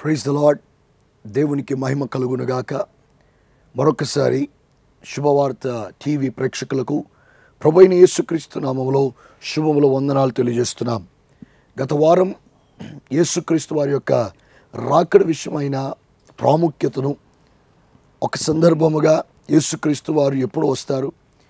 Praise the lord దేవునికి మహిమ కలుగునుగాక మరొకసారి శుభవార్త టీవీ ప్రేక్షకులకు ప్రభైన యేసుక్రీస్తు నామములో శుభముల వందనాలు తెలియజేస్తున్నాం గత వారం యేసుక్రీస్తు వారి యొక్క రాకడ విషయమైన ప్రాముఖ్యతను ఒక సందర్భముగా యేసుక్రీస్తు వారు ఎప్పుడు వస్తారు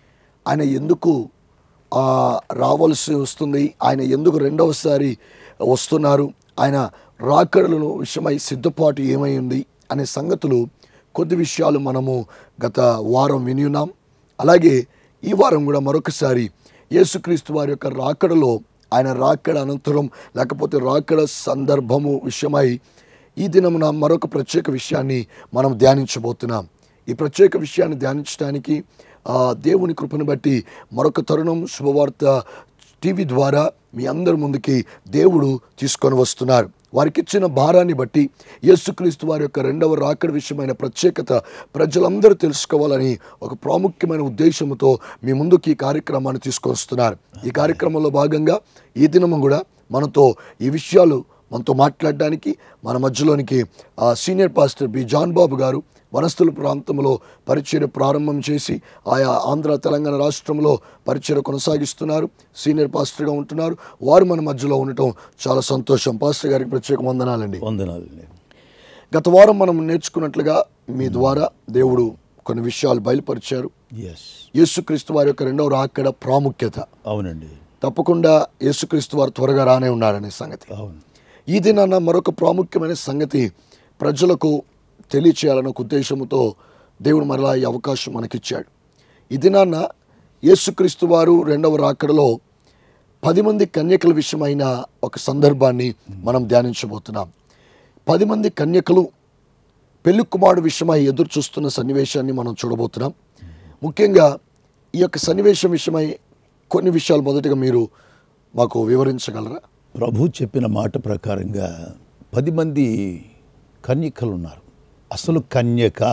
ఆయన ఎందుకు ఆ, రావాల్సి వస్తుంది ఆయన ఎందుకు రెండవసారి వస్తున్నారు ఆయన రాకడలను విషయమై సిద్ధపాటు ఏమై ఉంది అనే సంగతులు కొద్ది విషయాలు మనము గత వారం విని ఉన్నాం అలాగే ఈ వారం కూడా మరొకసారి యేసుక్రీస్తు వారి యొక్క రాకడలో ఆయన రాకడ అనంతరం లేకపోతే రాకడ సందర్భము విషయమై ఈ దినమున మరొక ప్రత్యేక విషయాన్ని మనం ధ్యానించబోతున్నాం ఈ ప్రత్యేక విషయాన్ని ధ్యానించడానికి ఆ, దేవుని కృపను బట్టి మరొక తరుణం శుభవార్త టీవీ ద్వారా మీ అందరి ముందుకి దేవుడు తీసుకొని వస్తున్నారు వారికి ఇచ్చిన భారాన్ని బట్టి యేసుక్రీస్తు వారి యొక్క రెండవ రాకడ విషయమైన ప్రత్యేకత ప్రజలందరూ తెలుసుకోవాలని ఒక ప్రాముఖ్యమైన ఉద్దేశంతో మీ ముందుకు ఈ కార్యక్రమాన్ని తీసుకొస్తున్నారు ఈ కార్యక్రమంలో భాగంగా ఈ దినము కూడా మనతో ఈ విషయాలు మనతో మాట్లాడడానికి మన మధ్యలోనికి ఆ senior pastor B John Babu గారు వనస్థల ప్రాంతంలో పరిచయ ప్రారంభం చేసి ఆయా ఆంధ్ర తెలంగాణ రాష్ట్రంలో పరిచయ కొనసాగిస్తున్నారు సీనియర్ పాస్టర్గా ఉంటున్నారు వారు మన మధ్యలో ఉండటం చాలా సంతోషం పాస్టర్ గారికి ప్రత్యేక వందనాలండి వందనాలండి గత వారం మనం నేర్చుకున్నట్లుగా మీ ద్వారా దేవుడు కొన్ని విషయాలు బయలుపరిచారు ఎస్ యేసుక్రీస్తు వారి యొక్క రెండవ రాకడ ప్రాముఖ్యత అవునండి తప్పకుండా యేసుక్రీస్తు వారు త్వరగా రానే ఉన్నారనే సంగతి అవును ఈ దినాన మరొక ప్రాముఖ్యమైన సంగతి ప్రజలకు తెలియచేయాలన్న ఒక ఉద్దేశంతో దేవుడు మరలా ఈ అవకాశం మనకిచ్చాడు ఈ దినాన యేసుక్రీస్తు వారు రెండవ రాకడలో పది మంది కన్యకల విషయమైన ఒక సందర్భాన్ని మనం ధ్యానించబోతున్నాం పది మంది కన్యకలు పెళ్లి కుమారుడు విషయమై ఎదురు చూస్తున్న సన్నివేశాన్ని మనం చూడబోతున్నాం ముఖ్యంగా ఈ యొక్క సన్నివేశం విషయమై కొన్ని విషయాలు మొదటగా మీరు మాకు వివరించగలరా ప్రభు చెప్పిన మాట ప్రకారంగా పది మంది కన్యకలు ఉన్నారు అసలు కన్యక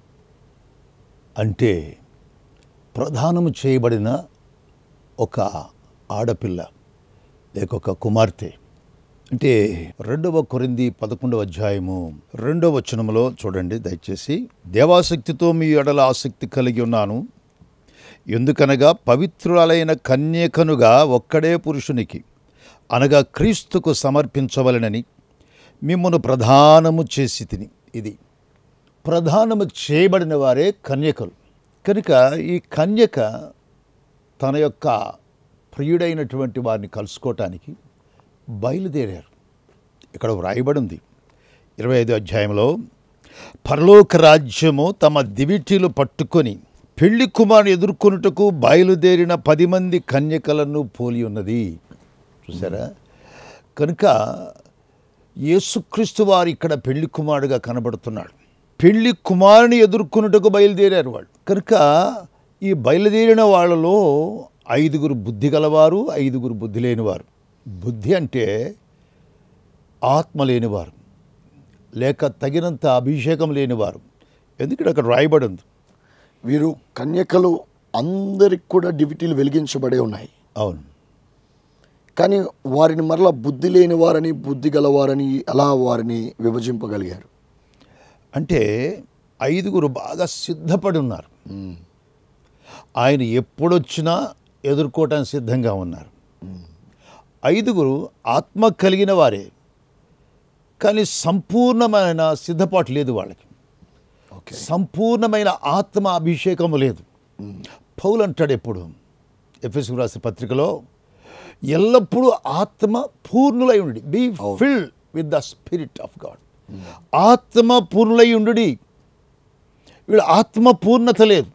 అంటే ప్రధానము చేయబడిన ఒక ఆడపిల్ల లేక ఒక కుమార్తె అంటే రెండవ కొరింది పదకొండవ అధ్యాయము రెండవ వచనములో చూడండి దయచేసి దేవాసక్తితో మీ ఎడల ఆసక్తి కలిగి ఉన్నాను ఎందుకనగా పవిత్రురాలైన కన్యకనుగా ఒక్కడే పురుషునికి అనగా క్రీస్తుకు సమర్పించవలనని మిమ్మను ప్రధానము చేసి తిని ఇది ప్రధానము చేయబడిన వారే కన్యకలు కనుక ఈ కన్యక తన యొక్క ప్రియుడైనటువంటి వారిని కలుసుకోవటానికి బయలుదేరారు ఇక్కడ వ్రాయబడి ఉంది ఇరవై ఐదో అధ్యాయంలో పరలోక రాజ్యము తమ దివిటీలు పట్టుకొని పెళ్లి కుమారుని ఎదుర్కొనుటకు బయలుదేరిన పది మంది కన్యకలను పోలి ఉన్నది చూసారా కనుక యేసుక్రీస్తు వారు ఇక్కడ పెళ్లి కుమారుడుగా కనబడుతున్నాడు పెళ్లి కుమారుని ఎదుర్కొనుటకు బయలుదేరారు వాళ్ళు కనుక ఈ బయలుదేరిన వాళ్ళలో ఐదుగురు బుద్ధి గలవారు ఐదుగురు బుద్ధి లేనివారు బుద్ధి అంటే ఆత్మ లేనివారు లేక తగినంత అభిషేకం లేనివారు ఎందుకంటే అక్కడ రాయబడి ఉంది వీరు కన్యకలు అందరికి కూడా డివిటీలు వెలిగించబడే ఉన్నాయి అవును కానీ వారిని మరలా బుద్ధి లేని వారని బుద్ధి గలవారని అలా వారిని విభజింపగలిగారు అంటే ఐదుగురు బాగా సిద్ధపడి ఉన్నారు ఆయన ఎప్పుడొచ్చినా ఎదుర్కోవటానికి సిద్ధంగా ఉన్నారు ఐదుగురు ఆత్మ కలిగిన వారే కానీ సంపూర్ణమైన సిద్ధపాటు లేదు వాళ్ళకి ఓకే సంపూర్ణమైన ఆత్మ అభిషేకము లేదు పౌలు అంటాడు ఎప్పుడు ఎఫ్ఎస్ రాసిన పత్రికలో ఎల్లప్పుడూ ఆత్మ పూర్ణులై ఉండి be fill with the spirit of God ఆత్మ పూర్ణులై ఉండు వీళ్ళు ఆత్మ పూర్ణత లేదు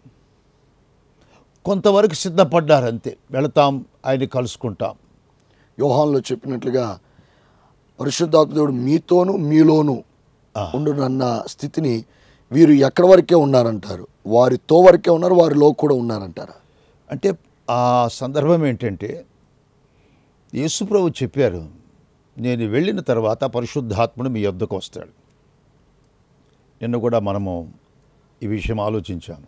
కొంతవరకు సిద్ధపడ్డారు అంతే వెళతాం ఆయన్ని కలుసుకుంటాం యోహాన్లో చెప్పినట్లుగా పరిశుద్ధాత్మ దేవుడు మీతోను మీలోను ఆ. ఉండునన్న స్థితిని వీరు ఎక్కడి వరకే ఉన్నారంటారు వారితో వరకే ఉన్నారు వారిలో కూడా ఉన్నారంటారా అంటే ఆ సందర్భం ఏంటంటే యేసుప్రభు చెప్పారు నేను వెళ్ళిన తర్వాత పరిశుద్ధాత్ముడు మీ యొద్దకు వస్తాడు నిన్న కూడా మనము ఈ విషయం ఆలోచించాము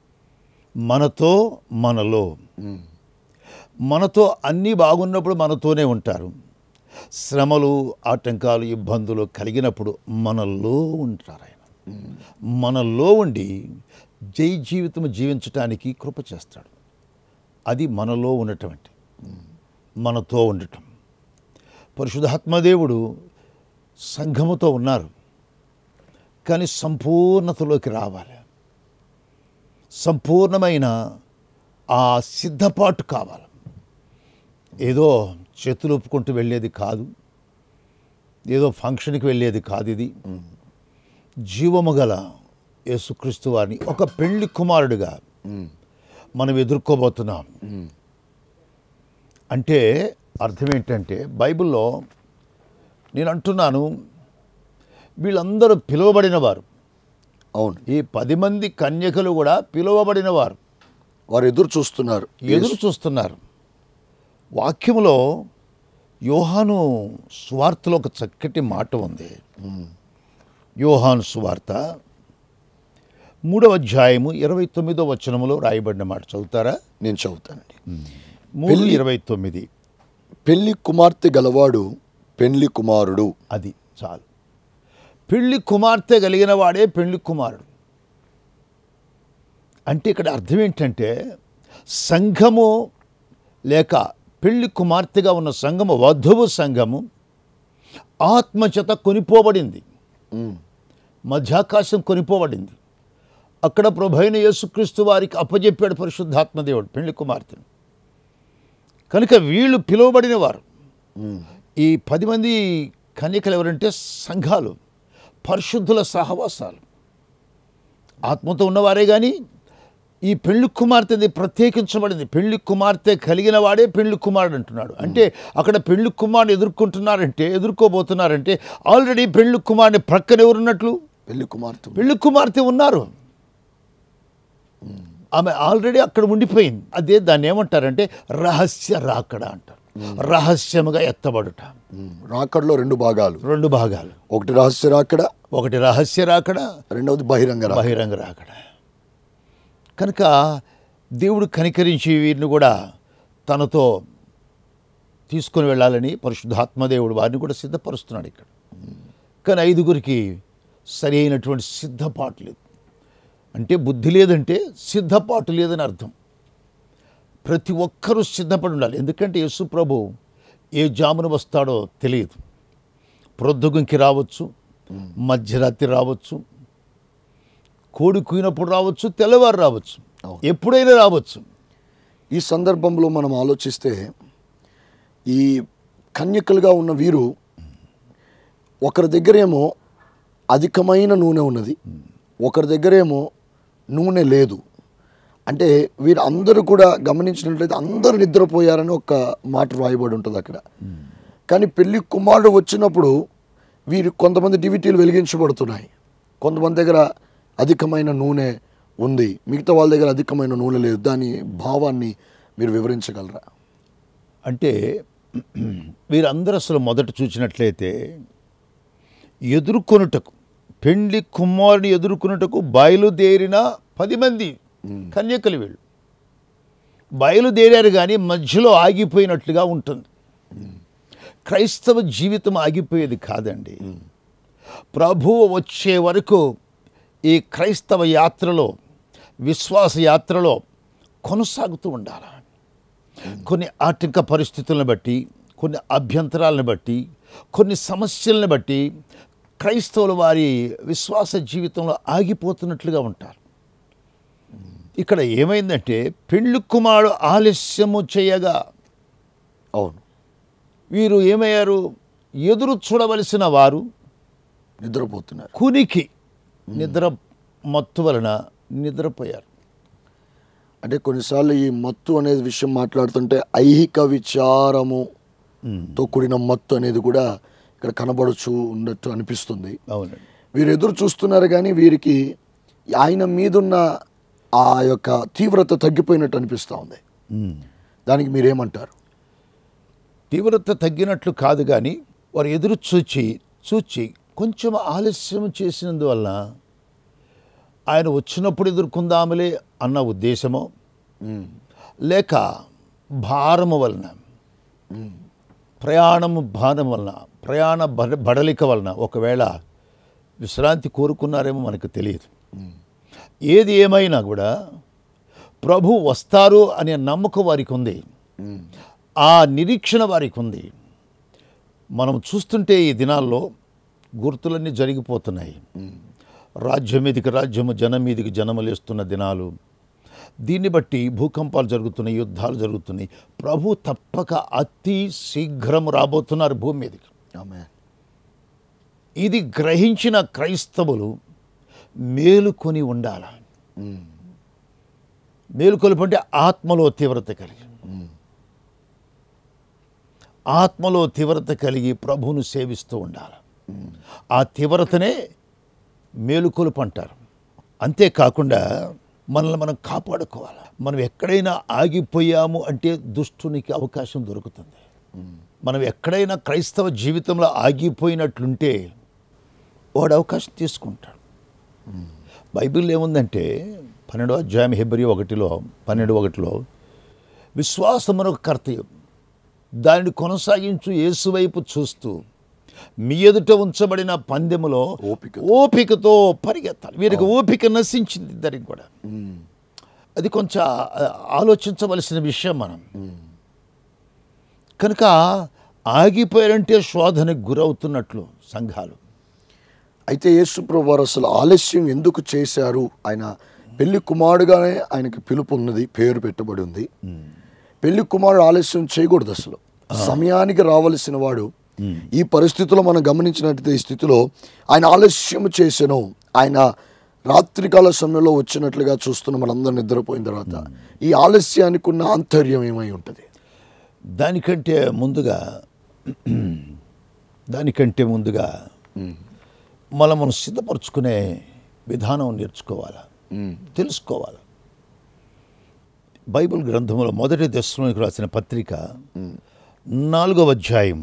మనతో మనలో మనతో అన్నీ బాగున్నప్పుడు మనతోనే ఉంటారు శ్రమలు ఆటంకాలు ఇబ్బందులు కలిగినప్పుడు మనల్లో ఉంటారు ఆయన మనల్లో ఉండి జై జీవితం జీవించటానికి కృప చేస్తాడు అది మనలో ఉన్నటువంటి మనతో ఉండటం పరిశుధాత్మదేవుడు సంఘముతో ఉన్నారు కానీ సంపూర్ణతలోకి రావాలి సంపూర్ణమైన ఆ సిద్ధపాటు కావాలి ఏదో చేతులు ఒప్పుకుంటూ వెళ్ళేది కాదు ఏదో ఫంక్షన్కి వెళ్ళేది కాదు ఇది జీవము గల యేసుక్రీస్తు వారిని ఒక పెళ్లి కుమారుడిగా మనం ఎదుర్కోబోతున్నాం అంటే అర్థం ఏంటంటే బైబిల్లో నేను అంటున్నాను వీళ్ళందరూ పిలువబడిన వారు అవును ఈ పది మంది కన్యకలు కూడా పిలువబడిన వారు వారు ఎదురు చూస్తున్నారు ఎదురు చూస్తున్నారు వాక్యములో యోహాను సువార్తలో ఒక చక్కటి మాట ఉంది యోహాను సువార్త మూడవ అధ్యాయము ఇరవై తొమ్మిదో వచనములో రాయబడిన మాట చదువుతారా నేను చదువుతానండి మూడు ఇరవై తొమ్మిది పెళ్లి కుమార్తె గలవాడు పెళ్లి కుమారుడు అది చాలు పెళ్లి కుమార్తె కలిగిన వాడే పెళ్లి కుమారుడు అంటే ఇక్కడ అర్థం ఏంటంటే సంఘము లేక పెళ్లి కుమార్తెగా ఉన్న సంఘము వధువు సంఘము ఆత్మచేత కొనిపోబడింది ఉమ్. మధ్యాకాశం కొనిపోబడింది అక్కడ ప్రభైన యేసుక్రీస్తు వారికి అప్పజెప్పాడు పరిశుద్ధాత్మదేవుడు పెళ్లి కుమార్తెను కనుక వీళ్ళు పిలువబడిన వారు ఉమ్. ఈ పది మంది కన్యకలు ఎవరంటే సంఘాలు పరిశుద్ధుల సహవాసాలు ఆత్మతో ఉన్నవారే కానీ ఈ పెళ్లి కుమార్తెది ప్రత్యేకించబడింది పెళ్లి కుమార్తె కలిగిన వాడే పెళ్లి కుమారుడు అంటున్నాడు అంటే అక్కడ పెళ్లి కుమారుని ఎదుర్కొంటున్నారంటే ఎదుర్కోబోతున్నారంటే ఆల్రెడీ పెళ్లి కుమారుని ప్రక్కన ఎవరున్నట్లు పెళ్లి కుమార్తె పెళ్లి కుమార్తె ఉన్నారు ఆమె ఆల్రెడీ అక్కడ ఉండిపోయింది అదే దాన్ని ఏమంటారంటే రహస్య రాకడ అంటారు రహస్యముగా ఎత్తబడుట ఉమ్. రాకడలో రెండు భాగాలు రెండు భాగాలు ఒకటి రహస్య రాకడ ఒకటి రహస్య రాకడ రెండవది బహిరంగ రాకడ బహిరంగ రాకడ కనుక దేవుడు కనికరించి వీరిని కూడా తనతో తీసుకొని వెళ్ళాలని పరిశుద్ధాత్మదేవుడు వారిని కూడా సిద్ధపరుస్తున్నాడు ఇక్కడ కానీ ఐదుగురికి సరి అయినటువంటి సిద్ధపాటు లేదు అంటే బుద్ధి లేదంటే సిద్ధపాటు లేదని అర్థం ప్రతి ఒక్కరూ సిద్ధపడి ఉండాలి ఎందుకంటే యేసు ప్రభు ఏ జామున వస్తాడో తెలియదు ప్రొద్దుగుంకి రావచ్చు మధ్యరాత్రి రావచ్చు కోడి కూయినప్పుడు రావచ్చు తెల్లవారు రావచ్చు అవును. ఎప్పుడైనా రావచ్చు ఈ సందర్భంలో మనం ఆలోచిస్తే ఈ కన్యకలుగా ఉన్న వీరు ఒకరి దగ్గరేమో అధికమైన నూనె ఉన్నది ఒకరి దగ్గరేమో నూనె లేదు అంటే వీరు అందరూ కూడా గమనించినట్లయితే అందరూ నిద్రపోయారని ఒక మాట రాయబడి ఉంటుంది అక్కడ కానీ పెళ్లి కుమారుడు వచ్చినప్పుడు వీరు కొంతమంది డివిటీలు వెలిగించబడుతున్నాయి కొంతమంది దగ్గర అధికమైన నూనె ఉంది మిగతా వాళ్ళ దగ్గర అధికమైన నూనె లేదు దాని భావాన్ని మీరు వివరించగలరా అంటే వీరందరూ అసలు మొదట చూసినట్లయితే ఎదుర్కొనుటకు పెండ్లి కుమారుని ఎదుర్కొనుటకు బయలుదేరిన పది మంది కన్యకలు వీళ్ళు బయలుదేరారు కానీ మధ్యలో ఆగిపోయినట్లుగా ఉంటుంది క్రైస్తవ జీవితం ఆగిపోయేది కాదండి ప్రభువు వచ్చే వరకు ఈ క్రైస్తవ యాత్రలో విశ్వాస యాత్రలో కొనసాగుతూ ఉండాలి కొన్ని ఆర్థిక పరిస్థితులను బట్టి కొన్ని అభ్యంతరాలను బట్టి కొన్ని సమస్యలను బట్టి క్రైస్తవులు వారి విశ్వాస జీవితంలో ఆగిపోతున్నట్లుగా ఉంటారు ఇక్కడ ఏమైందంటే పెళ్లి కుమారుడు ఆలస్యము చేయగా అవును వీరు ఏమయ్యారు ఎదురు చూడవలసిన వారు నిద్రపోతున్నారు కునికి నిద్ర మత్తు వలన నిద్రపోయారు అంటే కొన్నిసార్లు ఈ మత్తు అనేది విషయం మాట్లాడుతుంటే ఐహిక విచారముతో కూడిన మత్తు అనేది కూడా ఇక్కడ కనబడుచు ఉన్నట్టు అనిపిస్తుంది అవునండి వీరు ఎదురు చూస్తున్నారు కానీ వీరికి ఆయన మీదున్న ఆ యొక్క తీవ్రత తగ్గిపోయినట్టు అనిపిస్తూ ఉంది ఉమ్. దానికి మీరేమంటారు తీవ్రత తగ్గినట్లు కాదు కానీ వారు ఎదురు చూచి చూచి కొంచెం ఆలస్యం చేసినందువలన ఆయన వచ్చినప్పుడు ఎదుర్కొందాములే అన్న ఉద్దేశమో ఉమ్, లేక భారము వలన ప్రయాణము బాధం వలన ప్రయాణ బడ బడలిక వలన ఒకవేళ విశ్రాంతి కోరుకున్నారేమో మనకు తెలియదు ఏది ఏమైనా కూడా ప్రభు వస్తారు అనే నమ్మకం వారికి ఉంది ఆ నిరీక్షణ వారికి ఉంది మనం చూస్తుంటే ఈ దినాల్లో గుర్తులన్నీ జరిగిపోతున్నాయి రాజ్యం మీదికి రాజ్యము జనం మీదికి జనము లేస్తున్న దినాలు దీన్ని బట్టి భూకంపాలు జరుగుతున్నాయి యుద్ధాలు జరుగుతున్నాయి ప్రభు తప్పక అతి శీఘ్రం రాబోతున్నారు భూమి మీదకి ఆమె ఇది గ్రహించిన క్రైస్తవులు మేలుకొని ఉండాల మేలుకొలుపు అంటే ఆత్మలో తీవ్రత కలిగి ఆత్మలో తీవ్రత కలిగి ప్రభువును సేవిస్తూ ఉండాలి ఆ తీవ్రతనే మేలుకొలుపు అంటారు అంతేకాకుండా మనల్ని మనం కాపాడుకోవాలి మనం ఎక్కడైనా ఆగిపోయాము అంటే దుష్టునికి అవకాశం దొరుకుతుంది మనం ఎక్కడైనా క్రైస్తవ జీవితంలో ఆగిపోయినట్లుంటే వాడు అవకాశం తీసుకుంటాడు బైబిల్ ఏముందంటే పన్నెండో అధ్యాయం హెబ్రి ఒకటిలో పన్నెండు ఒకటిలో విశ్వాసమునకు కర్తవ్యం దానిని కొనసాగించు యేసు వైపు చూస్తూ మీ ఎదుట ఉంచబడిన పందెములో ఓపిక. ఓపికతో పరిగెత్తాలి వీరికి ఓపిక నశించింది ఇద్దరికి కూడా అది కొంచెం ఆ, ఆలోచించవలసిన విషయం మనం కనుక ఆగిపోయారంటే శోధనకు గురవుతున్నట్లు సంఘాలు అయితే యేసుప్రభు వారు అసలు ఆలస్యం ఎందుకు చేశారు ఆయన పెళ్లి కుమారుడుగానే ఆయనకి పిలుపు ఉన్నది పేరు పెట్టబడి ఉంది పెళ్లి కుమారుడు ఆలస్యం చేయకూడదు అసలు సమయానికి రావలసిన వాడు ఈ పరిస్థితిలో మనం గమనించినట్టయితే ఈ స్థితిలో ఆయన ఆలస్యం చేసెను ఆయన రాత్రికాల సమయంలో వచ్చినట్లుగా చూస్తున్న మనందరం నిద్రపోయిన తర్వాత ఈ ఆలస్యానికి ఉన్న ఆంతర్యం ఏమై ఉంటుంది దానికంటే ముందుగా దానికంటే ముందుగా మనం మనం సిద్ధపరచుకునే విధానం నేర్చుకోవాలి తెలుసుకోవాలి బైబిల్ గ్రంథంలో మొదటి దశలోనికి రాసిన పత్రిక నాలుగవ అధ్యాయం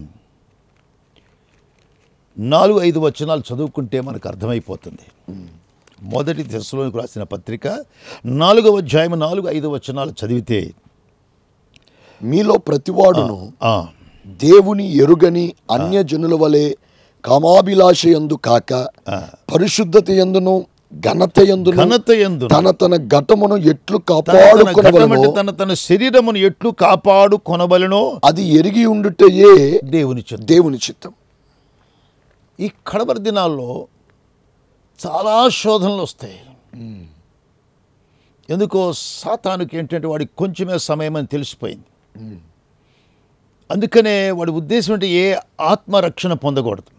నాలుగు ఐదు వచనాలు చదువుకుంటే మనకు అర్థమైపోతుంది మొదటి దశలోనికి రాసిన పత్రిక నాలుగవ అధ్యాయం నాలుగు ఐదు వచనాలు చదివితే మీలో ప్రతివాడును ఆ, దేవుని ఎరుగని అన్యజనుల వలె కామాభిలాష యందు కాక పరిశుద్ధత ఎందును ఘనత ఎందును ఘనత యందు తన తన ఘటమును ఎట్లు తన తన కాపాడుకొనవలెనో ఘటమంటే తన తన శరీరమును ఎట్లు కాపాడు కొనబలనో అది ఎరిగి ఉండుటయే దేవుని చిత్తం దేవుని చిత్తం ఈ కడవరి దినాల్లో చాలా శోధనలు వస్తాయి ఎందుకో సాతానుకి ఏంటంటే వాడికి కొంచెమే సమయం అని తెలిసిపోయింది అందుకనే వాడి ఉద్దేశం అంటే ఏ ఆత్మరక్షణ పొందకూడదు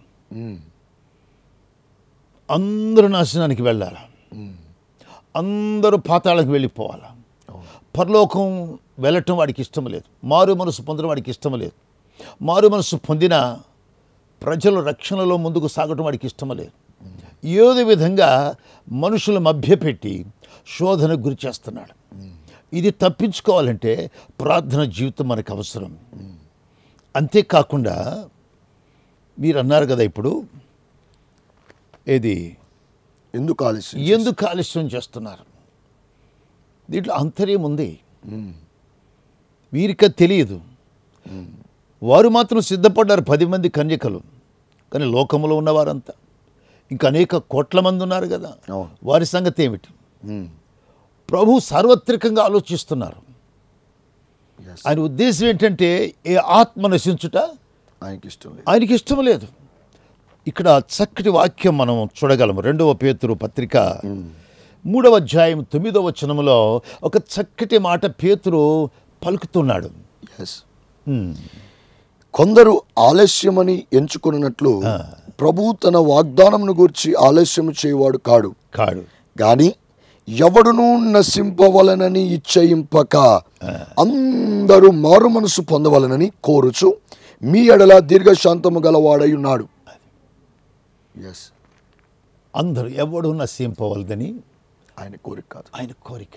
అందరూ నాశనానికి వెళ్ళాలి అందరూ పాతాళానికి వెళ్ళిపోవాలి పరలోకం వెళ్ళటం వాడికి ఇష్టం లేదు మారు మనసు పొందడం వాడికి ఇష్టం లేదు మారు మనసు పొందిన ప్రజలు రక్షణలో ముందుకు సాగటం వాడికి ఇష్టం లేదు ఏదో విధంగా మనుషుల మభ్యపెట్టి శోధనకు గురి చేస్తున్నాడు ఇది తప్పించుకోవాలంటే ప్రార్థన జీవితం మనకు అవసరం అంతేకాకుండా మీరు అన్నారు కదా ఇప్పుడు ఏది ఎందుకు ఆలస్యం ఎందుకు ఆలస్యం చేస్తున్నారు దీంట్లో అంతర్యం ఉంది వీరికి అది తెలియదు వారు మాత్రం సిద్ధపడ్డారు పది మంది కన్యకలు కానీ లోకంలో ఉన్నవారంతా ఇంకా అనేక కోట్ల మంది ఉన్నారు కదా అవును. వారి సంగతి ఏమిటి ఉమ్. ప్రభు సార్వత్రికంగా ఆలోచిస్తున్నారు Yes. ఆయన ఉద్దేశం ఏంటంటే ఏ ఆత్మ నశించుట ఆయనకి ఇష్టం లేదు ఆయనకి ఇష్టం లేదు ఇక్కడ చక్కటి వాక్యం మనం చూడగలము రెండవ పేతురు పత్రిక మూడవ అధ్యాయం తొమ్మిదవ వచనములో ఒక చక్కటి మాట పేతురు పలుకుతున్నాడు ఎస్ ఉమ్, కొందరు ఆలస్యమని ఎంచుకున్నట్లు ప్రభు తన వాగ్దానమును గూర్చి ఆలస్యము చేయవాడు కాడు కాడు గాని ఎవడును నశింపవలనని ఇచ్చయింపక అందరూ మారు మనసు పొందవలనని కోరుచు మీ ఎడల దీర్ఘశాంతము గలవాడై ఉన్నాడు ఎస్ అందరూ ఎవడు నశింపవలదని ఆయన కోరిక కాదు ఆయన కోరిక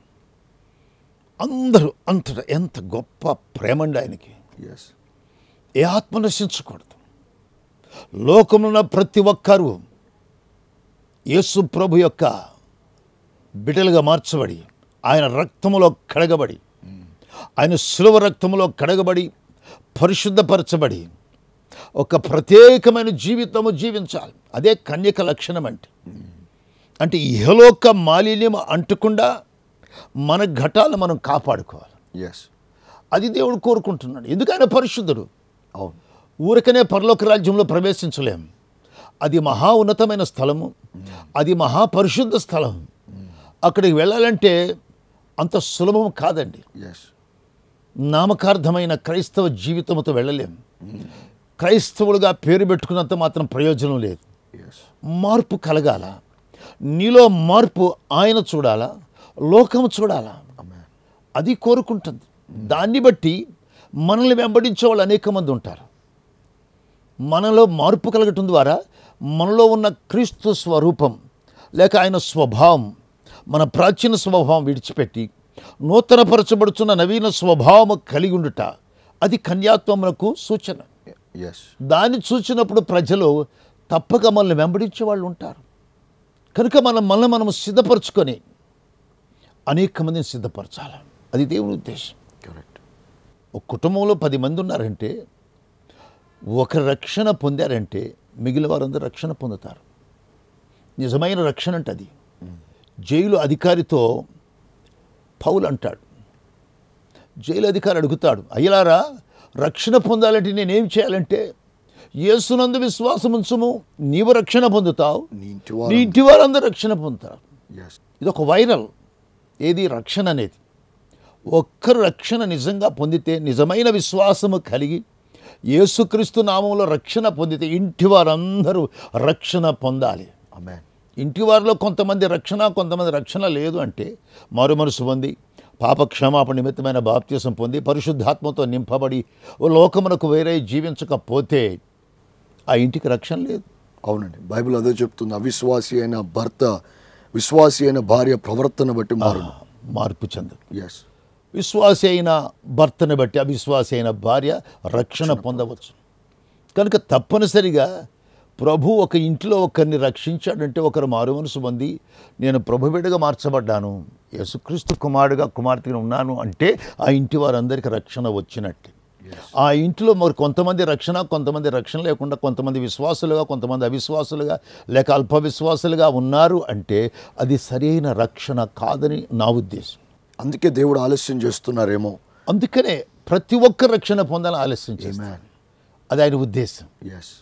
అందరూ అంతటా ఎంత గొప్ప ప్రేమండి ఆయనకి ఎస్ ఏ ఆత్మ నశించకూడదు లోకంలో ఉన్న ప్రతి ఒక్కరూ యేసు ప్రభు యొక్క బిడ్డలుగా మార్చబడి ఆయన రక్తములో కడగబడి ఆయన సులభ రక్తములో కడగబడి పరిశుద్ధపరచబడి ఒక ప్రత్యేకమైన జీవితము జీవించాలి అదే కన్యక లక్షణం అంటే అంటే ఇహలోక మాలిన్యం అంటకుండా మన ఘటాలు మనం కాపాడుకోవాలి ఎస్ అది దేవుడు కోరుకుంటున్నాడు ఎందుకైనా పరిశుద్ధుడు అవును ఊరికనే పరలోక రాజ్యంలో ప్రవేశించలేం అది మహా ఉన్నతమైన స్థలము అది మహాపరిశుద్ధ స్థలం అక్కడికి వెళ్ళాలంటే అంత సులభం కాదండి ఎస్ నామకార్థమైన క్రైస్తవ జీవితంతో వెళ్ళలేం క్రైస్తవులుగా పేరు పెట్టుకున్నంత మాత్రం ప్రయోజనం లేదు ఎస్ మార్పు కలగాల నీలో మార్పు ఆయన చూడాలా లోకం చూడాలా అమెన్ అది కోరుకుంటుంది దాన్ని బట్టి మనల్ని వెంబడించే వాళ్ళు అనేక మంది ఉంటారు మనలో మార్పు కలగటం ద్వారా మనలో ఉన్న క్రీస్తు స్వరూపం లేక ఆయన స్వభావం మన ప్రాచీన స్వభావం విడిచిపెట్టి నూతనపరచబడుచున్న నవీన స్వభావం కలిగి ఉండుట అది కన్యాత్వమునకు సూచన ఎస్ దాన్ని చూసినప్పుడు ప్రజలు తప్పక మనల్ని వెంబడించే వాళ్ళు ఉంటారు కనుక మనం మనల్ని మనం సిద్ధపరచుకొని అనేక మందిని సిద్ధపరచాలి అది దేవుని ఉద్దేశం కరెక్ట్ ఒక కుటుంబంలో పది మంది ఉన్నారంటే ఒక రక్షణ పొందారంటే మిగిలిన వారందరూ రక్షణ పొందుతారు నిజమైన రక్షణ అంటే అది జైలు అధికారితో పౌలు అంటాడు జైలు అధికారి అడుగుతాడు అయ్యలారా రక్షణ పొందాలంటే నేనేం చేయాలంటే యేసునందు విశ్వాసం ఉంచుము నీవు రక్షణ పొందుతావు నీ ఇంటి నీ వారు ఇంటి వారందరూ రక్షణ పొందుతారు ఎస్ ఇది ఒక వైరల్ ఏది రక్షణ అనేది ఒక్కరు రక్షణ నిజంగా పొందితే నిజమైన విశ్వాసము కలిగి యేసుక్రీస్తు నామంలో రక్షణ పొందితే ఇంటి వారందరూ రక్షణ పొందాలి అమెన్ ఇంటి వారిలో కొంతమంది రక్షణ కొంతమంది రక్షణ లేదు అంటే మారు మనసు పొంది పాప క్షమాపణ నిమిత్తమైన బాప్త్యసం పొంది పరిశుద్ధాత్మతో నింపబడి ఓ లోకమునకు వేరే జీవించకపోతే ఆ ఇంటికి రక్షణ లేదు అవునండి బైబిల్ అదే చెప్తుంది అవిశ్వాసి అయిన భర్త విశ్వాసి అయిన భార్య ప్రవర్తన బట్టి మారు మార్పు చెందదు ఎస్ విశ్వాసి అయిన భర్తను బట్టి అవిశ్వాసి అయిన భార్య రక్షణ పొందవచ్చు కనుక తప్పనిసరిగా ప్రభు ఒక ఇంట్లో ఒకరిని రక్షించాడంటే ఒకరు మారు మనసు పొంది నేను ప్రభు బిడ్డగా మార్చబడ్డాను యేసుక్రీస్తు కుమారుడుగా కుమార్తెగా ఉన్నాను అంటే ఆ ఇంటి వారందరికీ రక్షణ వచ్చినట్టే ఆ ఇంటిలో మరి కొంతమంది రక్షణ కొంతమంది రక్షణ లేకుండా కొంతమంది విశ్వాసులుగా కొంతమంది అవిశ్వాసులుగా లేక అల్ప విశ్వాసులుగా ఉన్నారు అంటే అది సరైన రక్షణ కాదని నా ఉద్దేశం అందుకే దేవుడు ఆలస్యం చేస్తున్నారేమో అందుకనే ప్రతి ఒక్క రక్షణ పొందాలని ఆలస్యం చేస్తారు మ్యాన్ అది ఆయన ఉద్దేశం ఎస్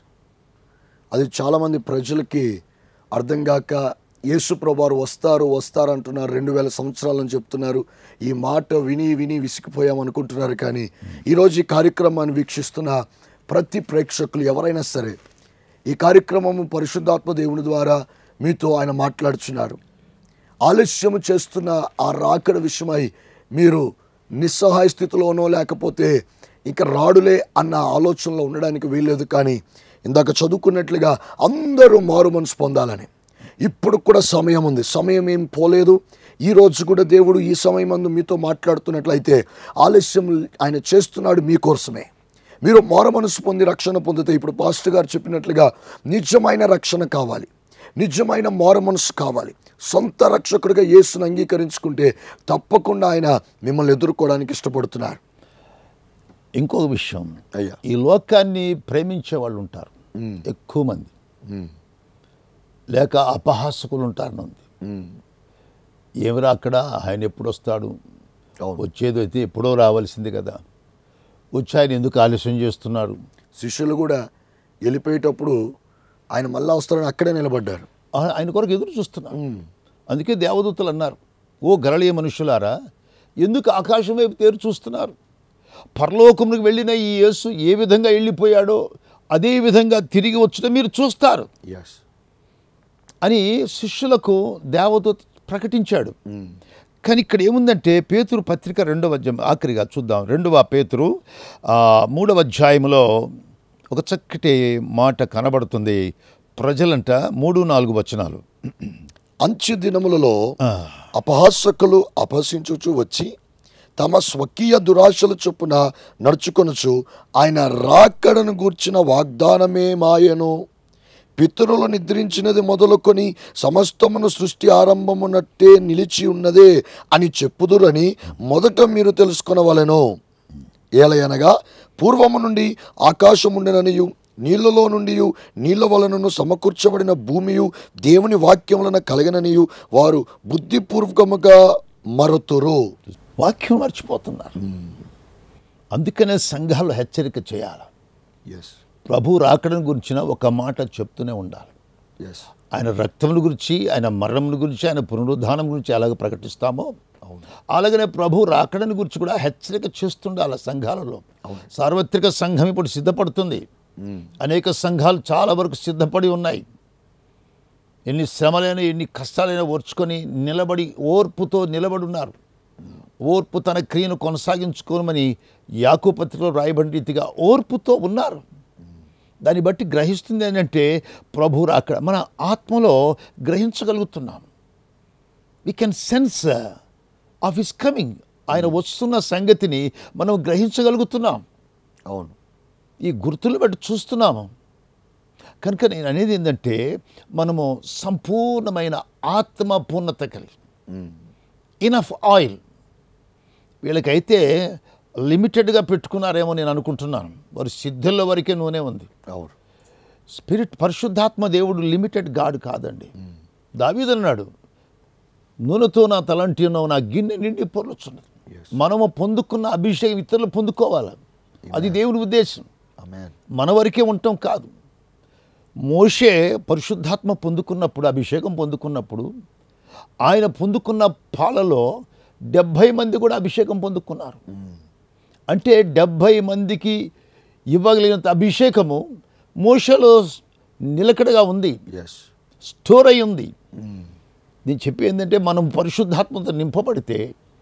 అది చాలామంది ప్రజలకి అర్థం కాక యేసు ప్రభువారు వస్తారు వస్తారు అంటున్నారు రెండు వేల సంవత్సరాలని చెప్తున్నారు ఈ మాట విని విని విసిగిపోయాం అనుకుంటున్నారు కానీ ఈరోజు ఈ కార్యక్రమాన్ని వీక్షిస్తున్న ప్రతి ప్రేక్షకులు ఎవరైనా సరే ఈ కార్యక్రమము పరిశుద్ధాత్మ దేవుని ద్వారా మీతో ఆయన మాట్లాడుచున్నారు ఆలస్యము చేస్తున్న ఆ రాకడ విషయమై మీరు నిస్సహాయ స్థితిలోనో లేకపోతే ఇంకా రాడులే అన్న ఆలోచనలో ఉండడానికి వీల్లేదు కానీ ఇందాక చదువుకున్నట్లుగా అందరూ మారు మనసు పొందాలని ఇప్పుడు కూడా సమయం ఉంది సమయం ఏం పోలేదు ఈ రోజు కూడా దేవుడు ఈ సమయం అందు మీతో మాట్లాడుతున్నట్లయితే ఆలస్యం ఆయన చేస్తున్నాడు మీకోసమే మీరు మారు మనసు పొంది రక్షణ పొందితే ఇప్పుడు పాస్టర్ గారు చెప్పినట్లుగా నిజమైన రక్షణ కావాలి నిజమైన మారు మనసు కావాలి సొంత రక్షకుడిగా యేసును అంగీకరించుకుంటే తప్పకుండా ఆయన మిమ్మల్ని ఎదుర్కోవడానికి ఇష్టపడుతున్నారు ఇంకొక విషయం అయ్యా ఈ లోకాన్ని ప్రేమించే వాళ్ళు ఉంటారు ఎక్కువ మంది లేక అపహాసకులు ఉంటారు మంది ఏమిరా అక్కడ ఆయన ఎప్పుడు వస్తాడు అవును వచ్చేది అయితే ఎప్పుడో రావాల్సింది కదా వచ్చి ఆయన ఎందుకు ఆలస్యం చేస్తున్నారు శిష్యులు కూడా వెళ్ళిపోయేటప్పుడు ఆయన మళ్ళా వస్తారని అక్కడే నిలబడ్డారు ఆ- ఆయన కొరకు ఎదురు చూస్తున్నారు అందుకే దేవదూతలు అన్నారు ఓ గరళీయ మనుషులారా ఎందుకు ఆకాశం వైపు తేరు చూస్తున్నారు పరలోకమునికి వెళ్ళిన ఈ యేసు ఏ విధంగా వెళ్ళిపోయాడో అదే విధంగా తిరిగి వచ్చిన మీరు చూస్తారు ఎస్ అని శిష్యులకు దేవదూత ప్రకటించాడు కానీ ఇక్కడ ఏముందంటే పేతురు పత్రిక రెండవ అధ్యాయం ఆఖరిగా చూద్దాం రెండవ పేతురు ఆ, మూడవ అధ్యాయంలో ఒక చక్కటి మాట కనబడుతుంది ప్రజలంట మూడు నాలుగు వచనాలు అంత్య దినములలో ఆ, అపహాసకులు అపహసించుచు వచ్చి తమ స్వకీయ దురాశల చొప్పున నడుచుకొనుచు ఆయన రాకడను గూర్చిన వాగ్దానమే మాయను పితరులు నిద్రించినది మొదలుకొని సమస్తమును సృష్టి ఆరంభమునట్టే నిలిచి ఉన్నదే అని చెప్పుదురని మొదట మీరు తెలుసుకొనవలెను ఏలయనగా పూర్వము నుండి ఆకాశముండెననియు నీళ్లలో నుండి నీళ్ల వలనను సమకూర్చబడిన భూమియు దేవుని వాక్యములన కలిగననియు వారు బుద్ధిపూర్వకముగా మరతురు వాక్యం మర్చిపోతున్నారు అందుకనే సంఘాలు హెచ్చరిక చేయాలి ఎస్ ప్రభు రాకడం గురించిన ఒక మాట చెప్తూనే ఉండాలి ఎస్ ఆయన రక్తముల గురించి ఆయన మరణముల గురించి ఆయన పునరుద్ధానం గురించి ఎలాగ ప్రకటిస్తామో అవును అలాగనే ప్రభు రాకడని గురించి కూడా హెచ్చరిక చేస్తుండాలి సంఘాలలో సార్వత్రిక సంఘం ఇప్పుడు సిద్ధపడుతుంది అనేక సంఘాలు చాలా వరకు సిద్ధపడి ఉన్నాయి ఎన్ని శ్రమలైనా ఎన్ని కష్టాలైనా ఓర్చుకొని నిలబడి ఓర్పుతో నిలబడి ఉన్నారు ఓర్పు తన క్రియను కొనసాగించుకోమని యాకుపత్రికలో రాయబడిన రీతిగా ఓర్పుతో ఉన్నారు దాన్ని బట్టి గ్రహిస్తుంది ఏంటంటే ప్రభు రాకడ మన ఆత్మలో గ్రహించగలుగుతున్నాం we can sense of his coming ఆయన వస్తున్న సంగతిని మనం గ్రహించగలుగుతున్నాం అవును ఈ గుర్తులు బట్టి చూస్తున్నాము కనుక నేను అనేది ఏంటంటే మనము సంపూర్ణమైన ఆత్మ పూర్ణత కలిగి ఇనఫ్ ఆయిల్ వీళ్ళకైతే లిమిటెడ్గా పెట్టుకున్నారేమో నేను అనుకుంటున్నాను వారి సిద్ధుల వరకే నూనె ఉంది అవును స్పిరిట్ పరిశుద్ధాత్మ దేవుడు లిమిటెడ్ గాడ్ కాదండి దావీదన్నాడు నూనెతో నా తలంటి ఉన్నావు నా గిన్నె నిండి పొర్లుచున్నది Yes. మనము పొందుకున్న అభిషేకం ఇతరులు పొందుకోవాలి అది దేవుని ఉద్దేశం అమెన్ మన వరకే ఉండటం కాదు మోషే పరిశుద్ధాత్మ పొందుకున్నప్పుడు అభిషేకం పొందుకున్నప్పుడు ఆయన పొందుకున్న పాలలో డెబ్భై మంది కూడా అభిషేకం పొందుకున్నారు అంటే డెబ్భై మందికి ఇవ్వగలిగినంత అభిషేకము మోషలో నిలకడగా ఉంది ఎస్ స్టోర్ అయి ఉంది నేను చెప్పి ఏంటంటే మనం పరిశుద్ధాత్మతో నింపబడితే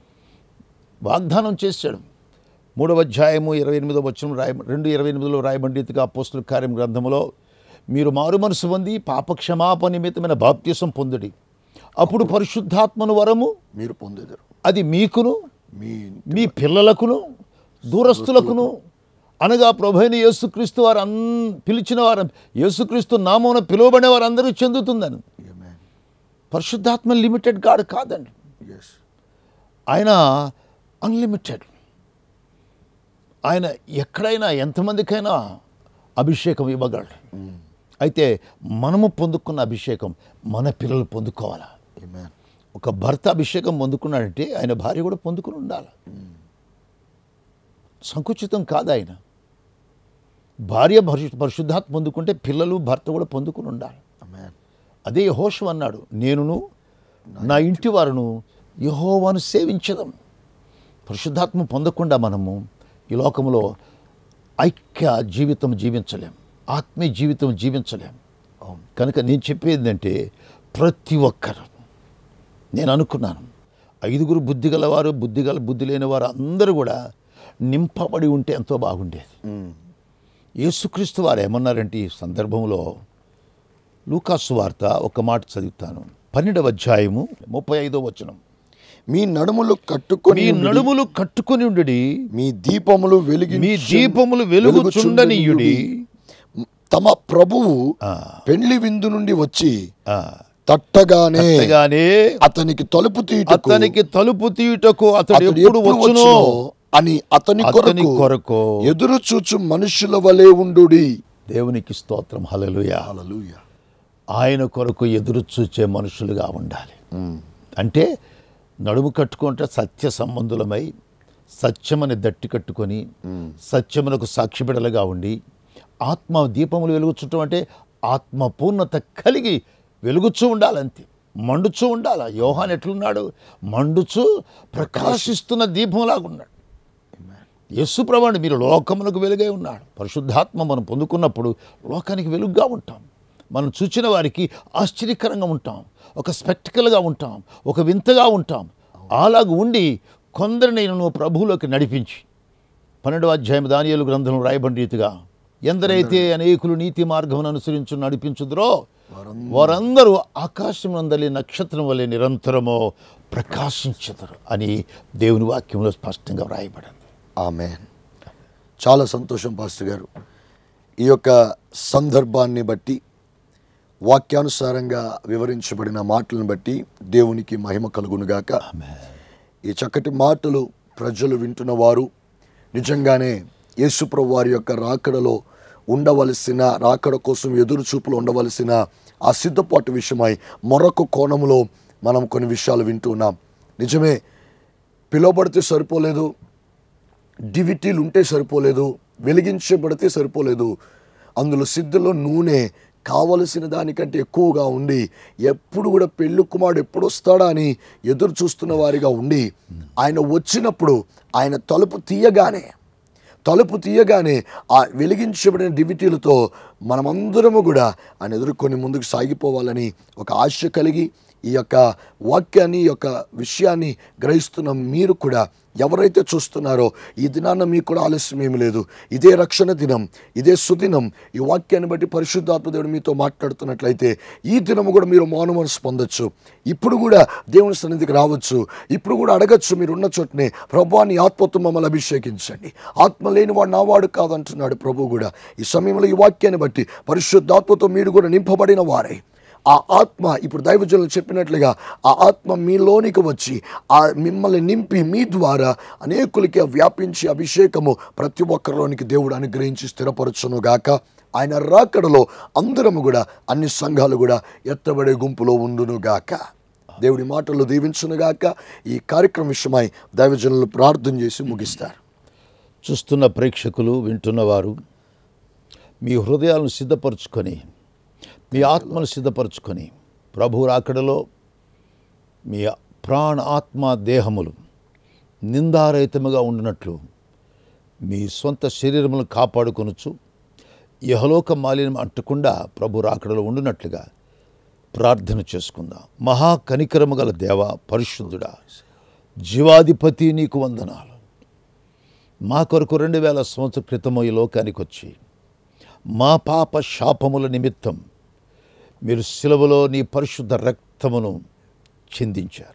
వాగ్దానం చేశాడు మూడవ అధ్యాయము ఇరవై ఎనిమిదో వచ్చిన రాయ రెండు ఇరవై ఎనిమిదిలో రాయబండితిగా అపోస్తుల కార్యం గ్రంథములో మీరు మారు మనసు పొంది పాపక్షమాపణ నిమిత్తమైన బాప్త్యసం పొందుడి అప్పుడు పరిశుద్ధాత్మను వరము మీరు పొందేదారు అది మీకును మీ మీ పిల్లలకును దూరస్తులకును అనగా ప్రభైన యేసుక్రీస్తు వారు అన్ పిలిచిన వారు యేసుక్రీస్తు నామమున పిలువబడే వారు అందరూ చెందుతుందని అమెన్ పరిశుద్ధాత్మ లిమిటెడ్ గాడ్ కాదండి ఎస్ ఆయన అన్లిమిటెడ్ ఆయన ఎక్కడైనా ఎంతమందికైనా అభిషేకం ఇవ్వగలడు అయితే మనము పొందుకున్న అభిషేకం మన పిల్లలు పొందుకోవాలా అమెన్ ఒక భర్త అభిషేకం పొందుకున్నాడంటే ఆయన భార్య కూడా పొందుకుని ఉండాలి సంకుచితం కాదు ఆయన భార్య పరిశు పరిశుద్ధాత్మ పొందుకుంటే పిల్లలు భర్త కూడా పొందుకుని ఉండాలి అమెన్ అదే యహోషు అన్నాడు నేనును నా ఇంటి వారును యహోవాను సేవించదం పరిశుద్ధాత్మ పొందకుండా మనము ఈ లోకంలో ఐక్య జీవితం జీవించలేం ఆత్మీయ జీవితం జీవించలేం అవును కనుక నేను చెప్పేది ఏంటంటే ప్రతి ఒక్కరు నేను అనుకున్నాను ఐదుగురు బుద్ధి గలవారు బుద్ధి గల బుద్ధి లేని వారు అందరూ కూడా నింపబడి ఉంటే ఎంతో బాగుండేది యేసుక్రీస్తు వారు ఏమన్నారంటే ఈ సందర్భంలో లూకాసు వార్త ఒక మాట చదువుతాను పన్నెండవ అధ్యాయము ముప్పై ఐదో వచనం మీ నడుములు కట్టుకొని మీ నడుములు కట్టుకొని ఉండుడి మీ దీపములు వెలిగి మీ దీపములు వెలుగుచుండనీయుడి తమ ప్రభువు ఆ, పెండ్లి విందు నుండి వచ్చి ఆ. తట్టగానే అంతేగానే అతనికి తలుపు తీయుటకు అతనికి తలుపు తీయుటకు అతడు అతడు ఎప్పుడు ఎప్పుడు వచ్చునో వచ్చునో అని అతని అతని కొరకు కొరకు ఎదురు చూచు మనుషుల వలె ఉండుడి దేవునికి స్తోత్రం హల్లెలూయా హల్లెలూయా ఆయన కొరకు ఎదురు చూచే మనుషులుగా ఉండాలి అంటే నడుము కట్టుకుంటే సత్య సంబంధులమై సత్యమని దట్టి కట్టుకొని సత్యమునకు సాక్షిబిడలుగా ఉండి ఆత్మ దీపములు వెలుగుచుటం అంటే ఆత్మ పూర్ణత కలిగి వెలుగుచూ ఉండాలంతే మండుచూ ఉండాలి యోహాన్ ఎట్లున్నాడు మండుచూ ప్రకాశిస్తున్న దీపంలాగా ఉన్నాడు యేసు ప్రభాని మీరు లోకమునకు వెలుగై ఉన్నాడు పరిశుద్ధాత్మ మనం పొందుకున్నప్పుడు లోకానికి వెలుగుగా ఉంటాం మనం చూచిన వారికి ఆశ్చర్యకరంగా ఉంటాం ఒక స్పెక్టికల్గా ఉంటాం ఒక వింతగా ఉంటాం అలాగ ఉండి కొందరిని నువ్వు ప్రభువులోకి నడిపించి పన్నెండవ అధ్యాయం దానియేలు గ్రంథంలో రాయబడి రీతిగా ఎందరైతే అనేకులు నీతి మార్గం అనుసరించు నడిపించుదురో వారందరూ ఆకాశం నందలి నక్షత్రం వలె నిరంతరము ప్రకాశించుదరు అని దేవుని వాక్యంలో స్పష్టంగా వ్రాయబడింది ఆమెన్ చాలా సంతోషం పాస్టర్ గారు ఈ యొక్క సందర్భాన్ని బట్టి వాక్యానుసారంగా వివరించబడిన మాటలను బట్టి దేవునికి మహిమ కలుగునుగాక ఈ చక్కటి మాటలు ప్రజలు వింటున్న వారు నిజంగానే యేసుప్రభు వారి యొక్క రాకడలో ఉండవలసిన రాకడ కోసం ఎదురు చూపులు ఉండవలసిన ఆ సిద్ధపాటు విషయమై మరొక కోణంలో మనం కొన్ని విషయాలు వింటున్నాం నిజమే పిలువబడితే సరిపోలేదు డివిటీలు ఉంటే సరిపోలేదు వెలిగించబడితే సరిపోలేదు అందులో సిద్ధులో నూనె కావలసిన దానికంటే ఎక్కువగా ఉండి ఎప్పుడు కూడా పెళ్లి కుమారుడు ఎప్పుడు వస్తాడా అని ఎదురు చూస్తున్న వారిగా ఉండి ఆయన వచ్చినప్పుడు ఆయన తలుపు తీయగానే తలుపు తీయగానే ఆ వెలిగించబడిన డివిటీలతో మనమందరము కూడా ఆయన ఎదుర్కొని ముందుకు సాగిపోవాలని ఒక ఆశ కలిగి ఈ యొక్క వాక్యాన్ని ఈ యొక్క విషయాన్ని గ్రహిస్తున్న మీరు కూడా ఎవరైతే చూస్తున్నారో ఈ దినాన్న మీకు కూడా ఆలస్యం ఏమి లేదు ఇదే రక్షణ దినం ఇదే సుదినం ఈ వాక్యాన్ని బట్టి పరిశుద్ధాత్మ దేవుడు మీతో మాట్లాడుతున్నట్లయితే ఈ దినము కూడా మీరు మౌన మనసు పొందొచ్చు ఇప్పుడు కూడా దేవుని సన్నిధికి రావచ్చు ఇప్పుడు కూడా అడగచ్చు మీరు ఉన్న చోటనే ప్రభాని ఆత్మతో మమ్మల్ని అభిషేకించండి ఆత్మ లేని వాడు నావాడు కాదంటున్నాడు ప్రభు కూడా ఈ సమయంలో ఈ వాక్యాన్ని బట్టి పరిశుద్ధాత్మతో మీరు కూడా నింపబడిన వారై ఆ ఆత్మ ఇప్పుడు దైవజనులు చెప్పినట్లుగా ఆ ఆత్మ మీలోనికి వచ్చి ఆ మిమ్మల్ని నింపి మీ ద్వారా అనేకులకి వ్యాపించి అభిషేకము ప్రతి ఒక్కరిలోనికి దేవుడు అనుగ్రహించి స్థిరపరచును గాక ఆయన రాకడలో అందరము కూడా అన్ని సంఘాలు కూడా ఎత్తబడే గుంపులో ఉండును గాక దేవుడి మాటలు దీవించును గాక ఈ కార్యక్రమం విషయమై దైవజనులు ప్రార్థన చేసి ముగిస్తారు చూస్తున్న ప్రేక్షకులు వింటున్నవారు మీ హృదయాలను సిద్ధపరచుకొని మీ ఆత్మను సిద్ధపరచుకొని ప్రభు రాకడలో మీ ప్రాణ ఆత్మ దేహములు నిందారహితముగా ఉండినట్లు మీ సొంత శరీరములను కాపాడుకొనొచ్చు యహలోక మాలిన్యం అంటకుండా ప్రభు రాకడలో ఉండినట్లుగా ప్రార్థన చేసుకుందాం మహా కనికరము గల దేవ పరిశుద్ధుడా జీవాధిపతి నీకు వందనాలు మా కొరకు రెండు వేల సంవత్సర క్రితము ఈ లోకానికి వచ్చి మా పాప శాపముల నిమిత్తం మీరు సిలువలో నీ పరిశుద్ధ రక్తమును చిందించారు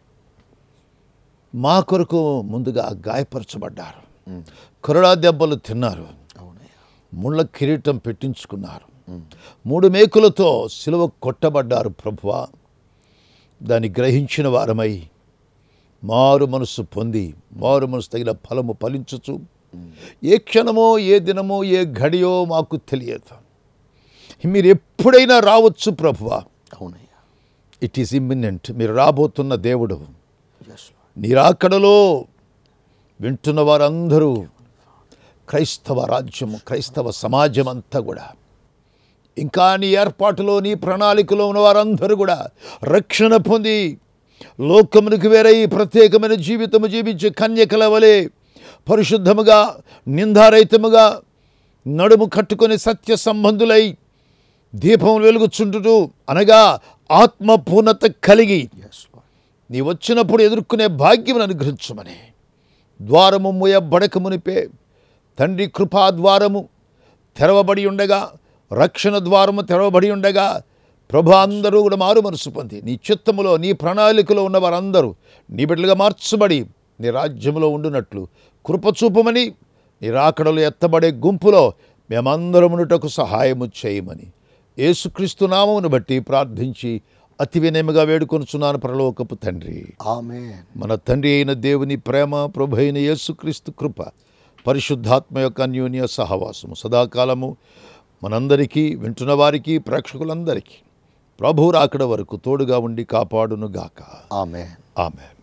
మా కొరకు ముందుగా గాయపరచబడ్డారు కరుడా దెబ్బలు తిన్నారు అవునయ్యా ముళ్ళ కిరీటం పెట్టించుకున్నారు మూడు మేకులతో సిలువ కొట్టబడ్డారు ప్రభువా దాన్ని గ్రహించిన వారమై మారు మనసు పొంది మారు మనసు తగిన ఫలము ఫలించుచు ఏ క్షణమో ఏ దినమో ఏ ఘడియో మాకు తెలియదు మీరు ఎప్పుడైనా రావచ్చు ప్రభువా అవునయ్యా ఇట్ ఈస్ ఇమ్మినెంట్ మీరు రాబోతున్న దేవుడు ఎస్ నిరాకడలో వింటున్న వారందరూ క్రైస్తవ రాజ్యము క్రైస్తవ సమాజం అంతా కూడా ఇంకా నీ ఏర్పాటులో నీ ప్రణాళికలో ఉన్న వారందరూ కూడా రక్షణ పొంది లోకమునికి వేరై ప్రత్యేకమైన జీవితము జీవించే కన్యకల వలె పరిశుద్ధముగా నిందారహితముగా నడుము కట్టుకొని సత్య సంబంధులై దీపం వెలుగుచుంటుటూ అనగా ఆత్మ పూర్ణత కలిగి ఎస్ నీ వచ్చినప్పుడు ఎదుర్కొనే భాగ్యం అనుగ్రహించమని ద్వారము మూయబడక మునిపే తండ్రి కృపా ద్వారము తెరవబడి ఉండగా రక్షణ ద్వారము తెరవబడి ఉండగా ప్రభు అందరూ కూడా మారు మనసు పొంది నీ చిత్తములో నీ ప్రణాళికలో ఉన్న వారందరూ నీ బిడ్డలుగా మార్చబడి నీ రాజ్యములో ఉండునట్లు కృప చూపమని నీ రాకడలు ఎత్తబడే గుంపులో మేమందరమునుటకు సహాయము చేయమని యేసుక్రీస్తు నామమును బట్టి ప్రార్థించి అతి వినయముగా వేడుకొనుచున్నాను పరలోకపు తండ్రి ఆమెన్ మన తండ్రి అయిన దేవుని ప్రేమ ప్రభు అయిన యేసుక్రీస్తు కృప పరిశుద్ధాత్మ యొక్క అన్యోన్య సహవాసము సదాకాలము మనందరికీ వింటున్న వారికి ప్రేక్షకులందరికీ ప్రభు రాకడ వరకు తోడుగా ఉండి కాపాడును గాక ఆమెన్ ఆమె